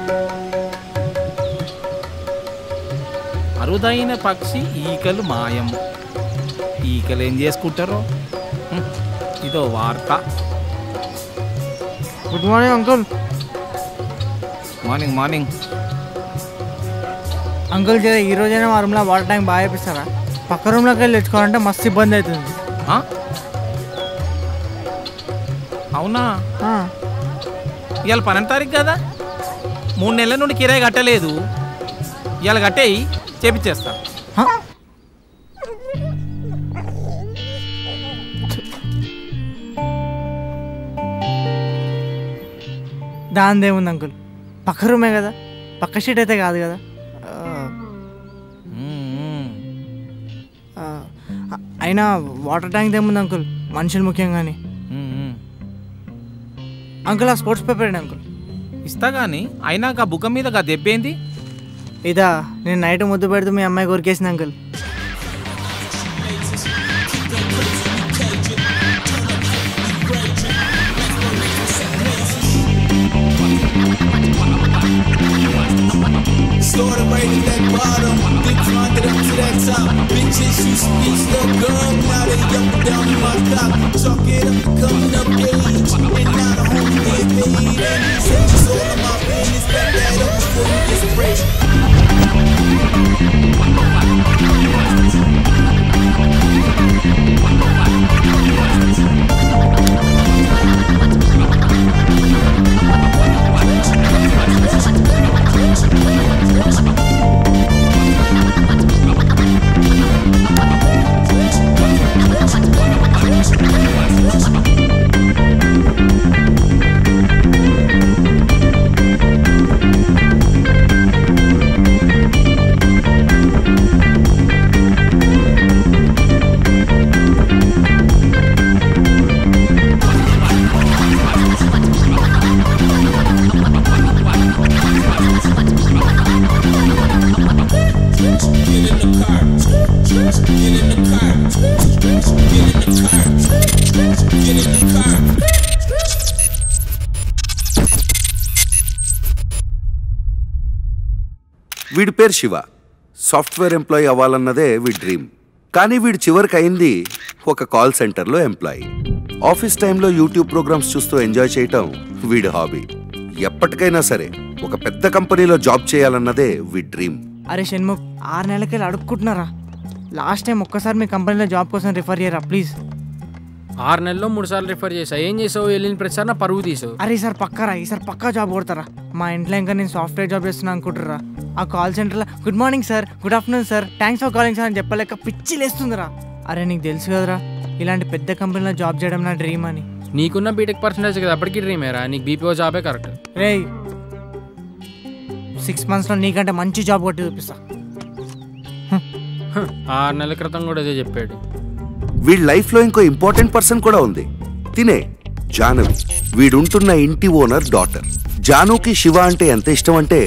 అరుదైన పక్షి ఈకలు మాయం ఈకలు ఏం చేసుకుంటారో హ్మ్. ఇదో వార్త good morning uncle morning morning uncle జర ఈ రోజైనా మా రూమ్లో వాటర్ ట్యాంక్ బాగా వేపిస్తారా పక్క రూమ్లోకి వెళ్ళి తెచ్చుకోవాలంటే మస్తు ఇబ్బంది అవుతుంది ఆ? అవునా ఆ, ఇవాళ పన్నెండు తారీఖు కదా మూడు నెలల నుండి కిరాయి కట్టలేదు ఇవాళ కట్టేయి చేపించేస్తా హ? దానిదేముంది అంకుల్ పక్క రూమే కదా పక్క షీట్ అయితే కాదు కదా ఆ, మ్మ్. ఆ, అయినా వాటర్ ట్యాంక్ ఏముంది అంకుల్ మనుషులు ముఖ్యంగాని మ్మ్. అంకుల్ ఆ స్పోర్ట్స్ పేపర్ అండి అంకుల్ ఇస్తా కానీ అయినా ఆ బుక్క మీద గా దెబ్బేంది ఇదా నేను నైట్ ముద్దు పెడుతూ మీ అమ్మాయి కొరికేసింది uncle Started right at that bottom, then climbed it up to that top. Bitches used to be stuck up, now they up and down in my cock. Talk it up to coming up age, and now the homie get paid. And he said it's all of my business, back that up before you get sprayed. వీడి పేరు Shiva software employee అవ్వాలన్నదే వీడి dream కానీ వీడు చివరికి అయింది ఒక call సెంటర్లో employee office టైంలో యూట్యూబ్ ప్రోగ్రామ్స్ చూస్తూ ఎంజాయ్ చేయటం వీడి హాబీ ఎప్పటికైనా సరే ఒక పెద్ద కంపెనీలో జాబ్ చేయాలన్నదే వీడి డ్రీమ్ అరే షణ్ముఖ్ ఆరు నెలలకి అడుక్కుంటున్నారా లాస్ట్ టైం ఒక్కసారి మీ కంపెనీలో జాబ్ కోసం రిఫర్ చేయరా ప్లీజ్ ఆరు నెలల్లో మూడు సార్లు రిఫర్ చేసా ఏం చేసావు వెళ్ళిన ప్రతిసారి నా పరువు తీసావు అరే ఈసారి పక్కరా ఈసారి పక్కా జాబ్ కొడతారా మా ఇంట్లో ఇంకా నేను సాఫ్ట్వేర్ జాబ్ చేస్తున్నా అనుకుంటారా ఆ కాల్ సెంటర్లో good morning sir good afternoon sir thanks for calling sir అని చెప్పలేక పిచ్చి లేస్తుందిరా అరే నీకు తెలుసు కదరా ఇలాంటి పెద్ద కంపెనీలో జాబ్ చేయడం నా డ్రీమ్ అని నీకున్న బీటెక్ పర్సంటేజ్ కదా అప్పటికి డ్రీమేరా నీకు బీపీఓ జాబే కరెక్ట్ రే సిక్స్ మంత్స్లో నీకంటే మంచి జాబ్ కొట్టి చూపిస్తా ఆరు నెలల క్రితం కూడా అదే చెప్పాడు వీడి లైఫ్లో ఇంకో ఇంపార్టెంట్ పర్సన్ కూడా ఉంది తినే జానవి వీడుంటున్న ఇంటి ఓనర్ డాటర్ జానుకి శివ అంటే ఎంత ఇష్టం అంటే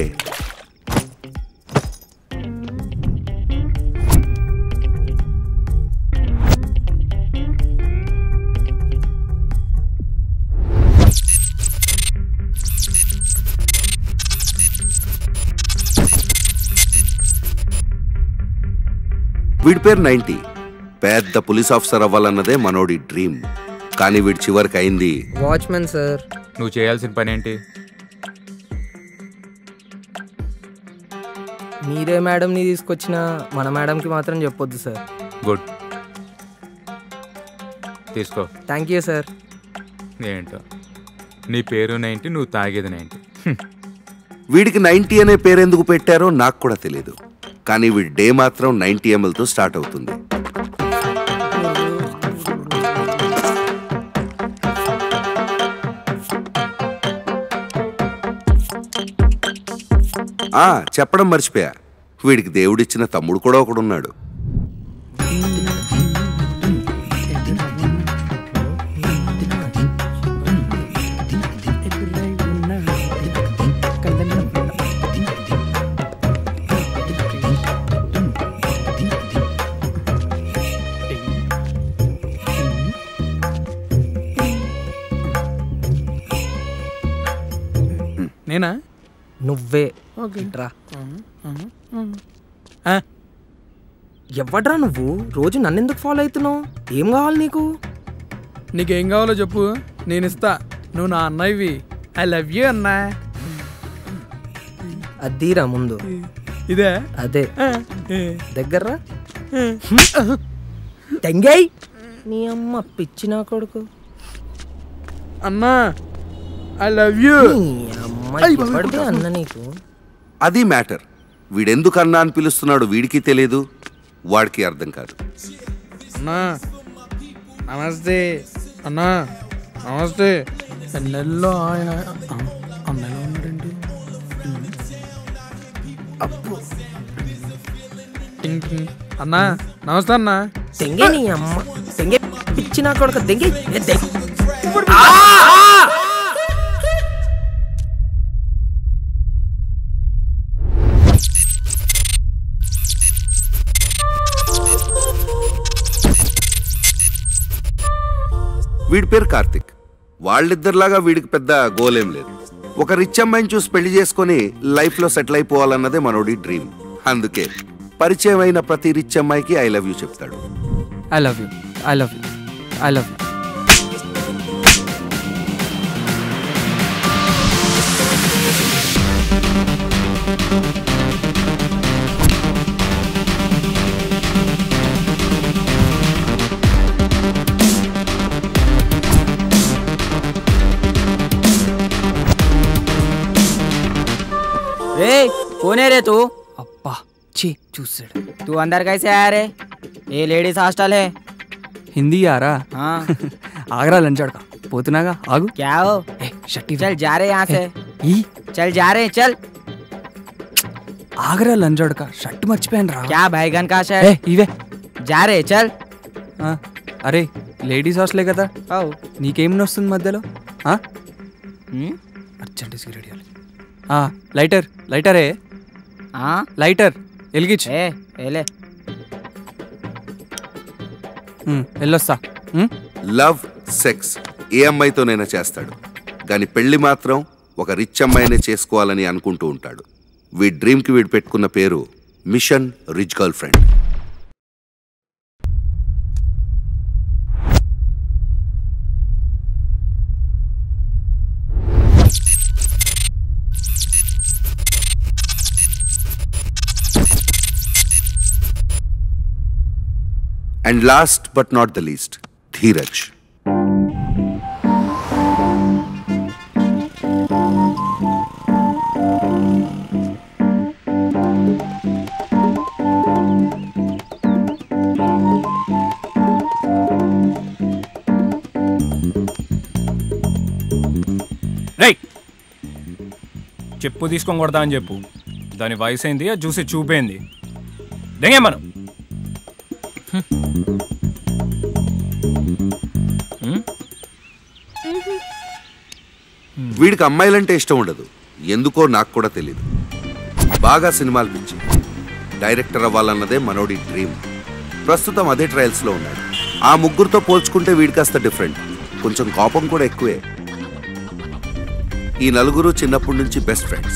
వీడి పేరు నైంటీ పెద్ద పోలీస్ ఆఫీసర్ అవ్వాలన్నదే మనోడి డ్రీమ్ కానీ వీడి చివరికి అయింది వాచ్మెన్ సార్ నువ్వు చేయాల్సిన పని ఏంటి మీరే మేడంని తీసుకొచ్చిన మన మేడంకి మాత్రం చెప్పొద్దు సార్ గుడ్ తీసుకో థ్యాంక్ యూ సార్ ఏంటో నీ పేరు నైంటీ నువ్వు తాగేది నైంటీ వీడికి నైంటీ అనే పేరు ఎందుకు పెట్టారో నాకు కూడా తెలియదు కానీ వీడి డే మాత్రం నైంటీ ఎంఎల్తో స్టార్ట్ అవుతుంది ఆ చెప్పడం మర్చిపోయా వీడికి దేవుడిచ్చిన తమ్ముడు కూడా ఒకడున్నాడు నేనా నువ్వే ఓకే ఇట్రా ఆ, ఎవడ్రా నువ్వు రోజు నన్నెందుకు ఫాలో అవుతున్నావు ఏం కావాలి నీకు నీకేం కావాలో చెప్పు నేను ఇస్తా నువ్వు నా అన్నయ్యవి ఐ లవ్ యూ అన్నా అద్దీరా ముందు ఇదే అదే ఆ, దగ్గర తెంగేయ్ నీ అమ్మ పిచ్చి నా కొడుకు అన్నా ఐ లవ్ యూ నీ అమ్మ ఎప్పటిదే అన్న నీకు అది మ్యాటర్ వీడెందుకన్నా అని పిలుస్తున్నాడు వీడికి తెలియదు వాడికి అర్థం కాదు అన్నా నమస్తే అన్నా నమస్తే నెలలో ఆయన ఆ, అన్నయ్యలో ఉన్నాడండి అప్పు టింగ్ టింగ్. అన్నా నమస్తే అన్నా తెంగే నీ అమ్మ తెంగే పిచ్చి నా కొడుకు తెంగే ఏ తెంగ్. వీడి పేరు కార్తిక్ వాళ్ళిద్దరిలాగా వీడికి పెద్ద గోలేం లేదు ఒక రిచ్ అమ్మాయిని చూసి పెళ్లి చేసుకొని లైఫ్ లో సెటిల్ అయిపోవాలన్నదే మనోడి డ్రీమ్ అందుకే పరిచయం అయిన ప్రతి రిచ్ అమ్మాయికి ఐ లవ్ యూ చెప్తాడు love love I love love I love love యూ रे कौन है रे तू అబ్బా చీ చూసాడు तू अंदर कैसे आया रे ये लेडीज हॉस्टल है హిందీ ఆరా हाँ ఆగరా లంచ్ ఆడక పోతున్నాగా ఆగు क्या हो ఏ షట్టి चल जा रहे यहाँ से ఈ चल जा रहे हैं, चल ఆగరా లంచ్ ఆడక షర్ట్ మర్చిపోయాను రా क्या बैगन का ఏ शर्ट ఇవే जा रहे हैं, चल ఆ, అరే లేడీస్ హాస్టలే కదా ओ నీకేం వస్తుంది మధ్యలో ఆ? हम्म? అర్జెంట్ సిగరెట్ ఇవ్వాలి ఆ, లైటర్ లైటరే हाँ లైటర్ వెలిగించు ए ए ले ఉమ్, వెళ్ళొస్తా ఉమ్, లవ్ సెక్స్ ఏ అమ్మాయితోనైనా చేస్తాడు కానీ పెళ్లి మాత్రం ఒక రిచ్ అమ్మాయినే చేసుకోవాలని అనుకుంటూ ఉంటాడు వీడి డ్రీమ్కి వీడు పెట్టుకున్న పేరు mission rich girlfriend and last but not the least Dheeraj right చెప్పు తీసుకొని కొడతా అని చెప్పు దాని వయసు ఏంది అది చూసి చూపేంది దెంగే మనం వీడికి అమ్మాయిలంటే ఇష్టం ఉండదు ఎందుకో నాకు కూడా తెలియదు బాగా సినిమాలు పిచ్చి డైరెక్టర్ అవ్వాలన్నదే మనోడి డ్రీమ్ ప్రస్తుతం అదే ట్రయల్స్లో ఉన్నాడు ఆ ముగ్గురితో పోల్చుకుంటే వీడి కాస్త డిఫరెంట్ కొంచెం కోపం కూడా ఎక్కువే ఈ నలుగురు చిన్నప్పటి నుంచి బెస్ట్ ఫ్రెండ్స్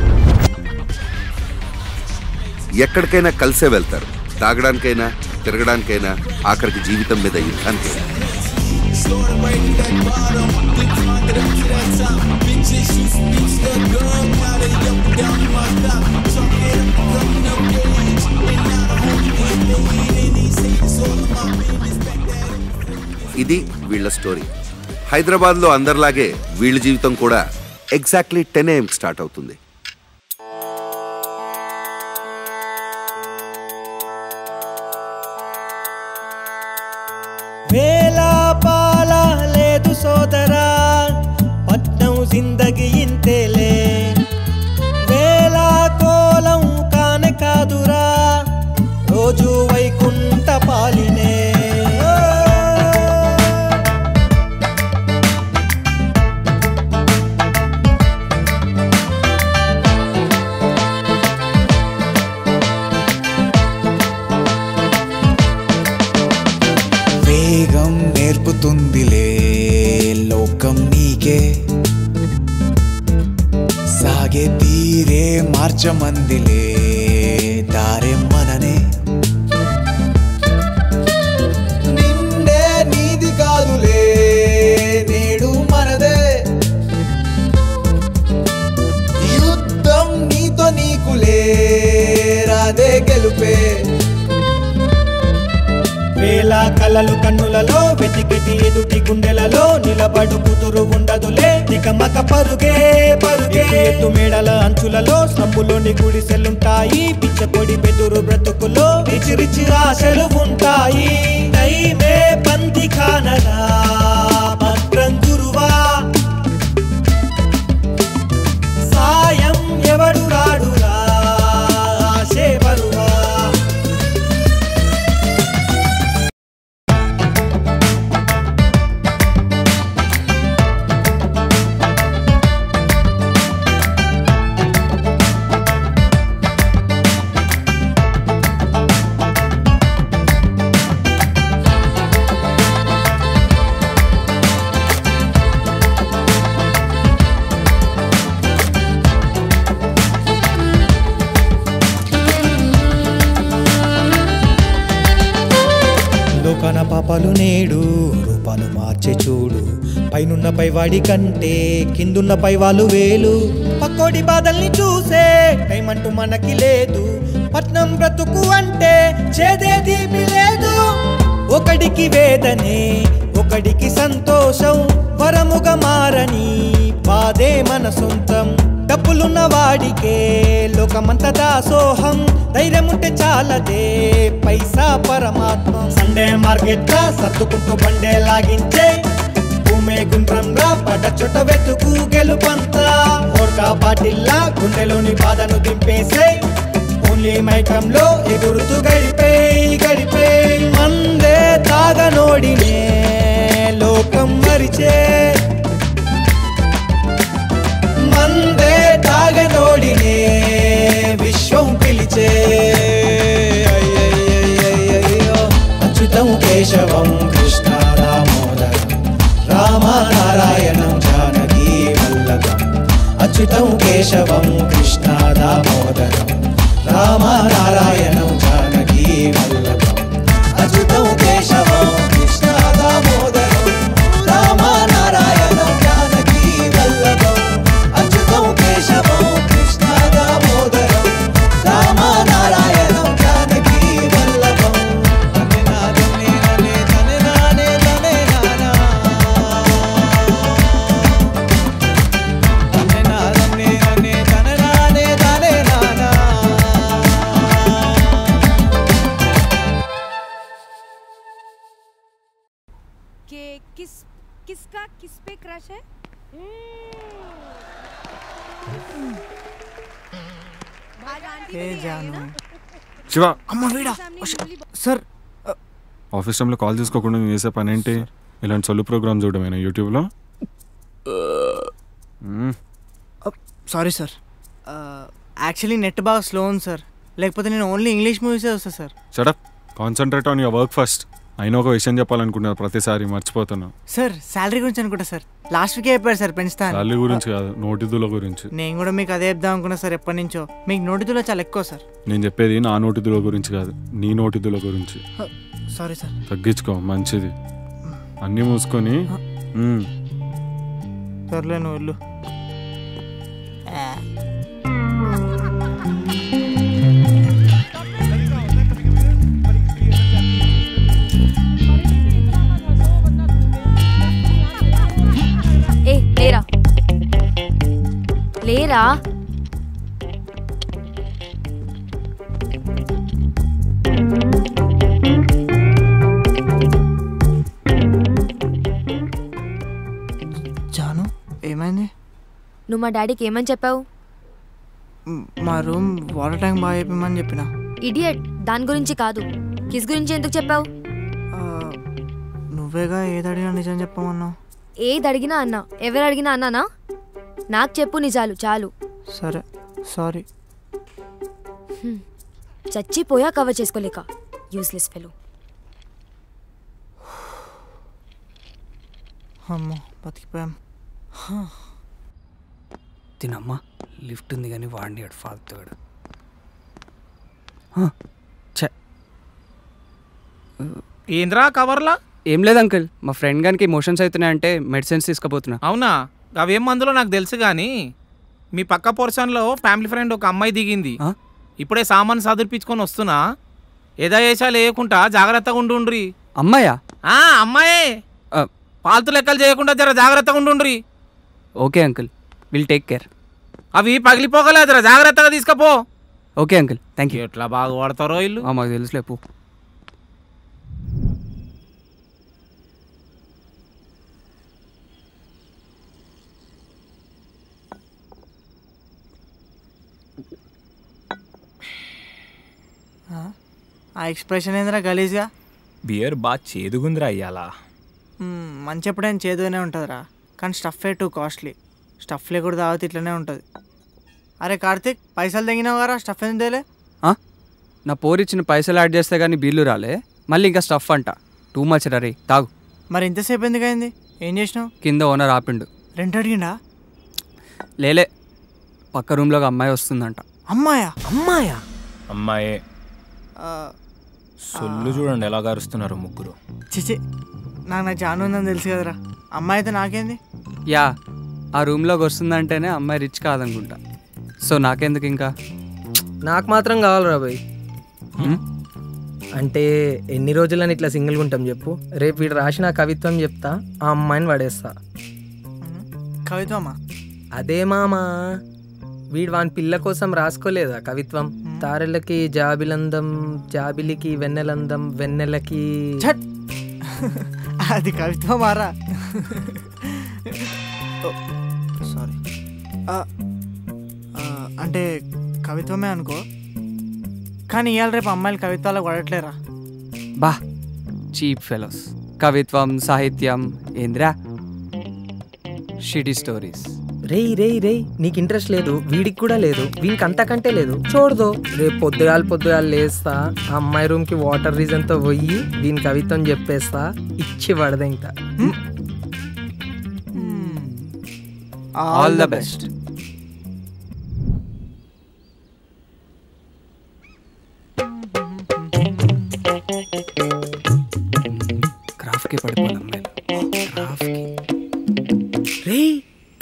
ఎక్కడికైనా కలిసే వెళ్తారు తాగడానికైనా తిరగడానికైనా ఆఖరికి జీవితం మీద యుద్ధానికైనా ఇది వీళ్ళ స్టోరీ హైదరాబాద్లో అందరిలాగే వీళ్ళ జీవితం కూడా ఎగ్జాక్ట్లీ టెన్ ఏఎం స్టార్ట్ అవుతుంది వేలాపాల లేదు సోదరా పట్నం జిందగి ఇంతేలే వేలా కోలం కానే కాదురా రోజు వైకుంఠ పాలినే వేగం నేర్పుతుందిలే లోకం నీకే సాగి సాగే తీరే మార్చమందిలే దారే మననే నిండే నీది కాదులే నేడు మనదే యుద్ధం నీతో నీకులే రాదే గెలుపే వేల కలలు కన్నులలో వెతికిటి ఎదుటి గుండెలలో నిలబడు కుదురు ఉండదులే తికమక పరుగే పరుగే ఎత్తు మేడల అంచులలో స్తంభులోని గుడిసెలుంటాయి పిచ్చకొడి బెదురు బ్రతుకులో రిచి రిచి ఆశలు ఉంటాయి టైమే పంది ఖానరా భద్రం గురువా సాయం ఎవడు రాడురా ఆశే బరువా లోకన పాపాలు నేడు రూపాలు మార్చే చూడు పైనున్న పైవాడి కంటే కిందున్న పైవాళ్ళు వేలు పక్కోడి బాధల్ని చూసే టైం అంటూ మనకి లేదు పట్నం బ్రతుకు అంటే చేదేదీపి లేదు ఒకడికి వేదనే ఒకడికి సంతోషం వరముగా మారని బాధే మన సొంతం డబ్బులున్న వాడికే లోకమంత దాసోహం ధైర్యం ఉంటే చాలదే పైసా పరమాత్మ సండే మార్కెట్ రా సర్దుకుంటూ బండే లాగించే భూమే గుండ్రం రా పడ్డ చుట్ట వెతుకు గెలుపంతా ఓర్కా పాటిల్లా గుండెలోని బాధను దింపేసే ఓన్లీ మైకంలో ఎగురుతూ గడిపే గడిపే మందే తాగనోడినే లోకం మరిచే మందే తాగనోడినే విశ్వం పిలిచే అయ్యయ్యయ్యయ్యయ్యో. అచ్యుతం కేశవం కృష్ణ దామోదరం రామ నారాయణం జానకీ వల్లభం అచ్యుతం కేశవం కృష్ణ దామోదరం రామ నారాయణం జానకీ వల్లభం అచ్యుతం కేశవం కృష్ణ దామోదరం రామ నారాయణం జానకీ వల్లభం అచ్యుతం కేశవం కృష్ణ దామోదరం రామ నారాయణం జానకీ వల్లభం कि किस किसका किस पे क्रश है आज आंटी ఏ भी नहीं आई है జాను ना శివ అమ్మ వీడా సార్ ఆఫీస్ టైంలో కాల్ చేసుకోకుండా నేను చేసే పని ఏంటి ఇలాంటి సొల్లు ప్రోగ్రామ్ చూడమేనా యూట్యూబ్లో మ్మ్. సారీ సార్ యాక్చువల్లీ నెట్ బాగా స్లో ఉంది సార్ లేకపోతే నేను ఓన్లీ ఇంగ్లీష్ మూవీసే వస్తా sir shut up concentrate on your work first అయినా ఒక విషయం చెప్పాలనుకున్నాను ప్రతిసారి మర్చిపోతున్నా సార్ శాలరీ గురించి అనుకుంటా సార్ లాస్ట్ వీకే అయిపోయారు సార్ పెంచుతా అని. శాలరీ గురించి కాదు నోటిదుల గురించి నేను కూడా మీకు అదే చెప్దాం అనుకున్నా సార్ ఎప్పటి నుంచో మీకు నోటితులో చాలా ఎక్కువ సార్ నేను చెప్పేది నా నోటిదుల గురించి కాదు నీ నోటిదుల గురించి సారీ సార్ తగ్గించుకో మంచిది అన్నీ మూసుకొని మ్మ్. సర్లే నువ్వు వెళ్ళు ఏ లేరా లేరా జాను ఏమైంది నువ్వు మా డాడీకి ఏమని చెప్పావు మ్, మా రూమ్ వాటర్ ట్యాంక్ బాగా అయిపోయమని చెప్పిన ఇడియట్ దాని గురించి కాదు కిస్ గురించి ఎందుకు చెప్పావు ఆ, నువ్వేగా ఏది అడిగినా నిజం చెప్పమన్నావు ఏది అడిగినా అన్నా ఎవరు అడిగినా అన్నానా నాకు చెప్పు నిజాలు చాలు సరే సారీ హ్మ్. చచ్చిపోయా కవర్ చేసుకోలేక యూస్లెస్ ఫెలో అమ్మో బతికిపోయాం హా. తినమ్మా లిఫ్ట్ ఉంది కానీ వాడిని అడు ఫాల్తాడు ఛే ఏంద్రా కవర్లా ఏం లేదు అంకుల్ మా ఫ్రెండ్ గానికి మోషన్స్ అవుతున్నాయంటే మెడిసిన్స్ తీసుకుపోతున్నా అవునా అవేం మందులో నాకు తెలుసు కానీ మీ పక్క పోర్షన్లో ఫ్యామిలీ ఫ్రెండ్ ఒక అమ్మాయి దిగింది ఇప్పుడే సామాన్ సదుర్పించుకొని వస్తున్నా ఏదో వేషాలు వేయకుండా జాగ్రత్తగా ఉండుండ్రి అమ్మాయా ఆ అమ్మాయే పాల్తు లెక్కలు చేయకుండా జర జాగ్రత్తగా ఉండుండ్రి okay uncle will take care అవి పగిలిపోగలేదురా జాగ్రత్తగా తీసుకపో ఓకే అంకుల్ థ్యాంక్ యూ ఎట్లా బాగా వాడతారో ఇల్లు మాకు తెలుసులేపు ఆ? ఆ ఎక్స్ప్రెషన్ ఏందిరా గలీజ్గా బియర్ బాగా చేదుగుందిరా అయ్యాలా మ్మ్, మంచి ఎప్పుడైనా చేదుగానే ఉంటుందిరా కానీ స్టఫే టూ కాస్ట్లీ స్టఫ్లే కూడా తాగితే ఇట్లనే ఉంటుంది అరే కార్తీక్ పైసలు తెగినావు కదా స్టఫ్ ఎందుకు తేలే ఆ? నా పోరిచ్చిన పైసలు యాడ్ చేస్తే కానీ బిల్లు రాలే మళ్ళీ ఇంకా స్టఫ్ అంట టూ మచ్ రే తాగు మరి ఇంతసేపు ఎందుకు అయింది ఏం చేసినావు కింద ఓనర్ ఆపిండు రెంట్ అడిగిండా లేలే పక్క రూమ్లో ఒక అమ్మాయి వస్తుందంట అమ్మాయా అమ్మాయా అమ్మాయే ఆ, సొల్లు చూడండి ఎలా గారుస్తున్నారు ముగ్గురు చిచి నాకు నా జాను ఉందని తెలుసు కదరా అమ్మాయి అయితే నాకేంది యా ఆ రూమ్లోకి వస్తుందంటేనే అమ్మాయి రిచ్ కాదనుకుంటా సో నాకెందుకు ఇంకా నాకు మాత్రం కావాలిరా బాయ్ అంటే ఎన్ని రోజులని ఇట్లా సింగిల్గా ఉంటాం చెప్పు రేపు వీడు రాసిన కవిత్వం చెప్తా ఆ అమ్మాయిని పడేస్తా కవిత్వమా అదే మామా వీడు వాని పిల్ల కోసం రాసుకోలేదా కవిత్వం తారెళ్ళకి జాబిలందం జాబిలికి వెన్నెలందం వెన్నెలకి అది కవిత్వమారా సారీ అంటే కవిత్వమే అనుకో కానీ ఇవాళ రేపు అమ్మాయిలు కవిత్వాలకు పడట్లేరా బా చీప్ ఫెలోస్ కవిత్వం సాహిత్యం ఏంద్రా షిటీ స్టోరీస్ రేయ్ రేయ్ రేయ్ నీకు ఇంట్రెస్ట్ లేదు వీడికి కూడా లేదు వీనికి అంతకంటే లేదు చూడదు రేపు పొద్దుగాల పొద్దుగాల లేస్తా ఆ అమ్మాయి రూమ్ కి వాటర్ రీజన్ తో పోయి దీని కవిత్వం చెప్పేస్తా ఇచ్చి పడదే ఇంకా ఆల్ ద బెస్ట్ క్రాఫ్ట్కి పడిపోవాలి అమ్మాయిలు రేయ్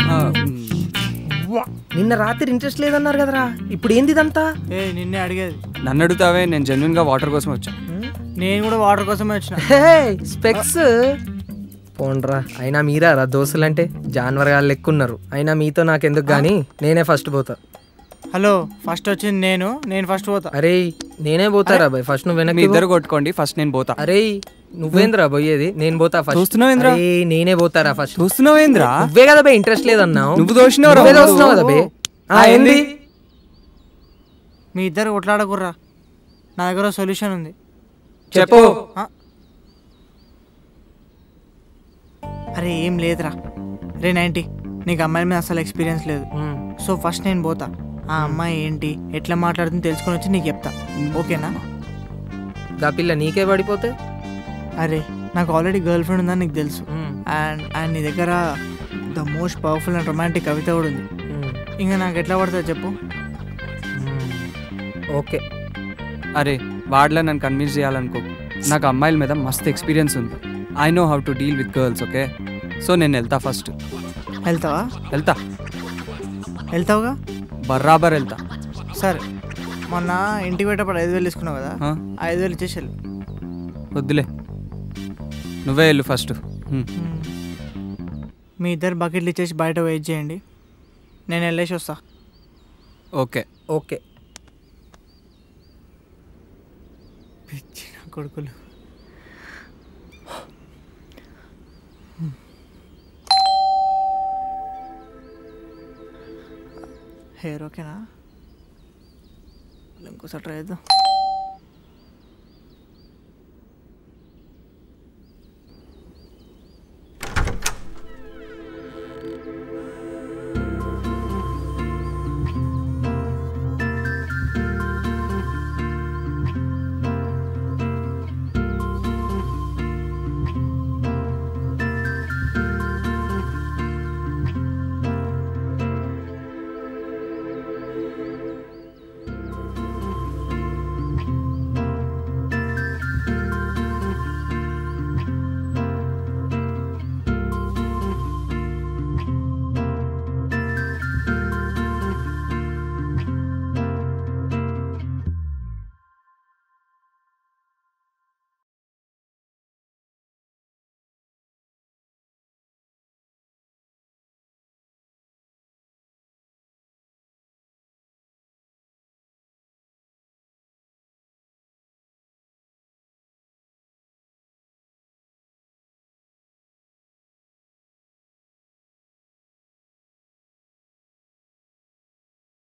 నిన్న రాత్రి ఇంట్రెస్ట్ లేదన్నారు కదరా ఇప్పుడు ఏంది ఇదంతా ఏ నిన్నే అడిగేది నన్ను అడుగుతావే నేను జెన్యున్గా వాటర్ కోసం వచ్చా నేను కూడా వాటర్ కోసమే వచ్చిన స్పెక్స్ పోండ్రా అయినా మీరా రా దోస్తులంటే జాన్వర్ గారు లెక్కున్నారు అయినా మీతో నాకెందుకు గానీ నేనే ఫస్ట్ పోతా హలో ఫస్ట్ వచ్చింది నేను నేను ఫస్ట్ పోతా అరే నేనే పోతారా బాయ్ ఫస్ట్ నువ్వు మీ వెనక్కి ఇద్దరు పో. కొట్టుకోండి ఫస్ట్ నేను పోతా అరే నువ్వేంద్రా పోయేది నేను పోతా ఫస్ట్ చూస్తున్నావేంద్రా? అరే, నేనే పోతారా ఫస్ట్ చూస్తున్నావేంద్రా నువ్వే కదా బే ఇంట్రెస్ట్ లేదన్నావు నువ్వు దోషినావురా నువ్వే ముందు. దోషినావు కదా బే ఆ, ఆ, ఏంది ఏంది? మీ ఇద్దరు కొట్లాడకుర్రా నా దగ్గర సొల్యూషన్ ఉంది చెప్పు ఆ? అరే ఏం లేదురా రే నైంటీ నీకు అమ్మాయి మీద అసలు ఎక్స్పీరియన్స్ లేదు సో ఫస్ట్ నేను పోతా ఆ అమ్మాయి ఏంటి ఎట్లా మాట్లాడుతుందో తెలుసుకొని వచ్చి నీకు చెప్తా ఓకేనా గా పిల్ల నీకే పడిపోతే అరే నాకు ఆల్రెడీ గర్ల్ ఫ్రెండ్ ఉందని నీకు తెలుసు అండ్ అండ్ నీ దగ్గర the most powerful and romantic కవిత కూడా ఉంది ఇంకా నాకు ఎట్లా పడుతుంది చెప్పు ఓకే అరే వాడిలో నన్ను కన్విన్స్ చేయాలనుకో నాకు అమ్మాయిల మీద మస్తు ఎక్స్పీరియన్స్ ఉంది I know how to deal with girls okay so నేను వెళ్తా ఫస్ట్ వెళ్తావా వెళ్తా వెళ్తావుగా బర్రాబర్ వెళ్తా సరే మొన్న ఇంటికి పెట్టేప్పుడు ఐదు వేలు తీసుకున్నావు కదా ఆ? ఐదు వేలు ఇచ్చేసి వెళ్ళు వద్దులే నువ్వే వెళ్ళు ఫస్ట్ మీ ఇద్దరు బకెట్లు ఇచ్చేసి బయట వెయిట్ చేయండి నేను వెళ్ళేసి వస్తా ఓకే ఓకే పిచ్చి నా కొడుకులు హెయిర్ ఓకేనా ఇంకోసారి ట్రై చేద్దాం